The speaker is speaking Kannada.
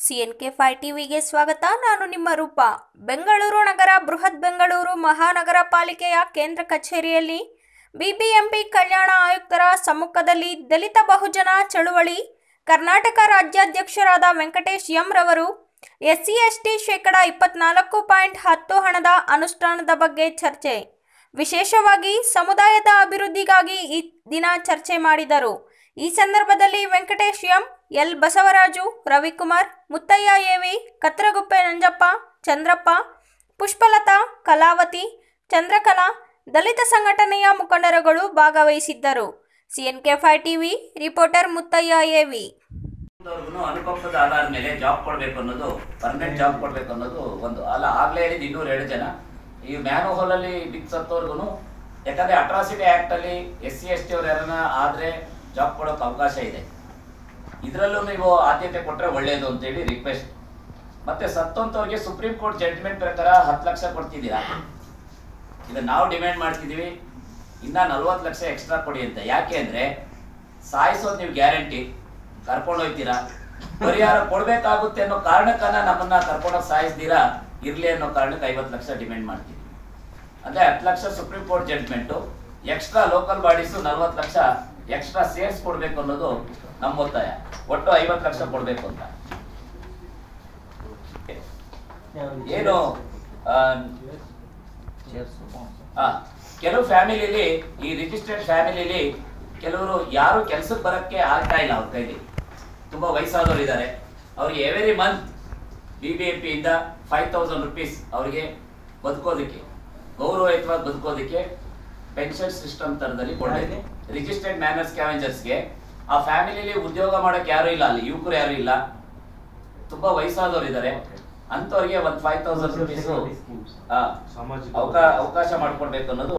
ಸಿಎನ್ಕೆ ಫೈ ಟಿವಿಗೆ ಸ್ವಾಗತ ನಾನು ನಿಮ್ಮ ರೂಪ ಬೆಂಗಳೂರು ನಗರ ಬೃಹತ್ ಬೆಂಗಳೂರು ಮಹಾನಗರ ಪಾಲಿಕೆಯ ಕೇಂದ್ರ ಕಚೇರಿಯಲ್ಲಿ ಬಿಬಿಎಂಪಿ ಕಲ್ಯಾಣ ಆಯುಕ್ತರ ಸಮ್ಮುಖದಲ್ಲಿ ದಲಿತ ಬಹುಜನ ಚಳುವಳಿ ಕರ್ನಾಟಕ ರಾಜ್ಯಾಧ್ಯಕ್ಷರಾದ ವೆಂಕಟೇಶ್ ಎಂ ರವರು ಎಸ್ಸಿ ಎಸ್ಟಿ ಶೇಕಡ ಇಪ್ಪತ್ನಾಲ್ಕು ಪಾಯಿಂಟ್ ಹತ್ತು ಹಣದ ಅನುಷ್ಠಾನದ ಬಗ್ಗೆ ಚರ್ಚೆ ವಿಶೇಷವಾಗಿ ಸಮುದಾಯದ ಅಭಿವೃದ್ಧಿಗಾಗಿ ಈ ದಿನ ಚರ್ಚೆ ಮಾಡಿದರು ಈ ಸಂದರ್ಭದಲ್ಲಿ Venkatesh M L Basavaraju Ravikumar Muthaiah AV Katraguppe Nanjappa Chandrappa Pushpalatha Kalavathi Chandrakala ದಲಿತ ಸಂಘಟನೆಯ ಮುಖಂಡರುಗಳು ಭಾಗವಹಿಸಿದ್ದರು ಸಿಎನ್ಕೆ ಫೈ ಟಿವಿ ರಿಪೋರ್ಟರ್ ಮುತ್ತಯ್ಯ ಎವಿ ಅವ್ರಿಗೂ ಅನುಕಂಪದ ಆಧಾರದ ಮೇಲೆ ಜಾಬ್ ಕೊಡ್ಬೇಕು ಅನ್ನೋದು ಪರ್ಮನೆಂಟ್ ಜಾಬ್ ಕೊಡ್ಬೇಕು ಅನ್ನೋದು ಒಂದು ಅಲ್ಲ ಆಗ್ಲೇ ಹೇಳಿದ್ ಇನ್ನೂರ ಎರಡು ಜನ ಈ ಮ್ಯಾನ್ ಅಲ್ಲಿ ಬಿಗ್ ಸತ್ತವ್ರಿಗೂ ಯಾಕಂದ್ರೆ ಅಟ್ರಾಸಿಟಿ ಆಕ್ಟ್ ಅಲ್ಲಿ ಎಸ್ ಸಿ ಎಸ್ ಟಿ ಅವ್ರು ಯಾರನ್ನ ಆದ್ರೆ ಜಾಬ್ ಕೊಡೋಕೆ ಅವಕಾಶ ಇದೆ ಇದರಲ್ಲೂ ನೀವು ಆದ್ಯತೆ ಕೊಟ್ರೆ ಒಳ್ಳೇದು ಅಂತೇಳಿ ರಿಕ್ವೆಸ್ಟ್ ಮತ್ತೆ ಸತ್ತಂತವ್ರಿಗೆ ಸುಪ್ರೀಂ ಕೋರ್ಟ್ ಜಡ್ಜ್ಮೆಂಟ್ ಪ್ರಕಾರ ಹತ್ತು ಲಕ್ಷ ಕೊಡ್ತಿದ್ದೀರಾ ಇದನ್ನ ನಾವು ಡಿಮ್ಯಾಂಡ್ ಮಾಡ್ತಿದೀವಿ ಇನ್ನ ನಲ್ವತ್ತು ಲಕ್ಷ ಎಕ್ಸ್ಟ್ರಾ ಕೊಡಿ ಅಂತ ಯಾಕೆ ಅಂದ್ರೆ ಸಾಯಿಸೋದು ನೀವು ಗ್ಯಾರಂಟಿ ಕರ್ಕೊಂಡು ಹೋಗ್ತೀರಾ ಪರಿಹಾರ ಕೊಡ್ಬೇಕಾಗುತ್ತೆ ಅನ್ನೋ ಕಾರಣಕ್ಕನ್ನ ನಮ್ಮನ್ನ ಕರ್ಕೊಂಡೋಗಿ ಸಾಯಿಸ್ತೀರಾ ಇರ್ಲಿ ಅನ್ನೋ ಕಾರಣಕ್ಕೆ ಐವತ್ತು ಲಕ್ಷ ಡಿಮ್ಯಾಂಡ್ ಮಾಡ್ತೀವಿ ಅಂದ್ರೆ ಹತ್ತು lakh supreme court judgment extra local bodies ನಲ್ವತ್ತು ಲಕ್ಷ ಎಕ್ಸ್ಟ್ರಾ ಸೇರ್ಸ್ ಕೊಡ್ಬೇಕು ಅನ್ನೋದು ನಮ್ಮ ಒತ್ತಾಯ ಒಟ್ಟು ಐವತ್ತು ಲಕ್ಷ ಕೊಡ್ಬೇಕು ಅಂತ ಏನು ಆ, ಆ, ಕೆಲವು ಫ್ಯಾಮಿಲಿಲಿ ಈ ರಿಜಿಸ್ಟರ್ಡ್ ಫ್ಯಾಮಿಲಿಲಿ ಕೆಲವರು ಯಾರು ಕೆಲ್ಸಕ್ಕೆ ಬರಕ್ಕೆ ಆಗ್ತಾ ಇಲ್ಲ ಅವ್ರ ಕೈಲಿ ತುಂಬಾ ವಯಸ್ಸಾದವರು ಇದ್ದಾರೆ ಅವ್ರಿಗೆ every month B B M ಪಿಯಿಂದ ಫೈವ್ ತೌಸಂಡ್ ರುಪೀಸ್ ಅವರಿಗೆ ಬದುಕೋದಕ್ಕೆ ಗೌರವಯುತವಾಗಿ ಬದುಕೋದಕ್ಕೆ ಪೆನ್ಷನ್ ಸಿಸ್ಟಮ್ ತರದಲ್ಲಿ ಕೊಡಲಿದೆ ರಿಜಿಸ್ಟರ್ಡ್ ಮ್ಯಾನರ್ ಸ್ಕ್ಯಾವೆಂಜರ್ಸ್ಗೆ ಆ ಫ್ಯಾಮಿಲಿಲಿ ಉದ್ಯೋಗ ಮಾಡಕ್ಕೆ ಯಾರು ಇಲ್ಲ ಅಲ್ಲಿ ಯುವಕರು ಯಾರು ಇಲ್ಲ ತುಂಬಾ ವಯಸ್ಸಾದವರು ಇದ್ದಾರೆ ಅಂತವ್ರಿಗೆ ಒಂದ್ ಫೈವ್ ತೌಸಂಡ್ ರುಪೀಸ್ ಸಾಮಾಜಿಕ ಅವಕಾಶ ಮಾಡಿಕೊಡ್ಬೇಕು ಅನ್ನೋದು